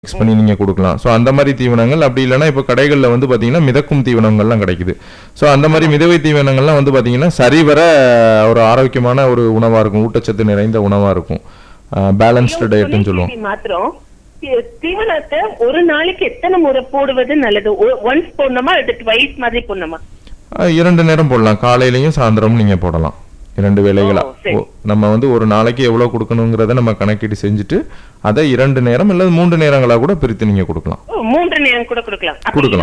Mix பண்ணி நீங்கள் கொடுக்கலாம் ஸோ அந்த மாதிரி தீவனங்கள் அப்படி இல்லைன்னா இப்போ கடைகளில் வந்து பார்த்தீங்கன்னா மிதக்கும் தீவனங்கள்லாம் கிடைக்குது ஸோ அந்த மாதிரி மிதவை தீவனங்கள்லாம் வந்து பார்த்தீங்கன்னா சரிவர ஒரு ஆரோக்கியமான ஒரு உணவாக இருக்கும் ஊட்டச்சத்து நிறைந்த உணவாக இருக்கும் பேலன்ஸ்டு டயட்னு சொல்லுவோம் இது மாத்திரம் தி- தீவனத்தை ஒரு நாளைக்கு எத்தனை முறை போடுவது நல்லது ஒன்ஸ் போடணுமா இல்லை ட்வைஸ் மாதிரி போடணுமா அஹ் இரண்டு நேரம் போடலாம் காலையிலையும் சாயந்தரமும் நீங்கள் போடலாம் இரண்டு வேளைகளா ஓ, சரி. ஓ, நம்ம வந்து ஒரு நாளைக்கு எவ்வளோ கொடுக்கணுங்கிறத நம்ம கணக்கீடு செஞ்சுட்டு அதை இரண்டு நேரம் அல்லது மூன்று நேரங்களா கூட பிரித்து நீங்கள் கொடுக்கலாம் ஓ, மூன்று நேரம் கூட கொடுக்கலாம் அப்ப கொடுக்கலாம்.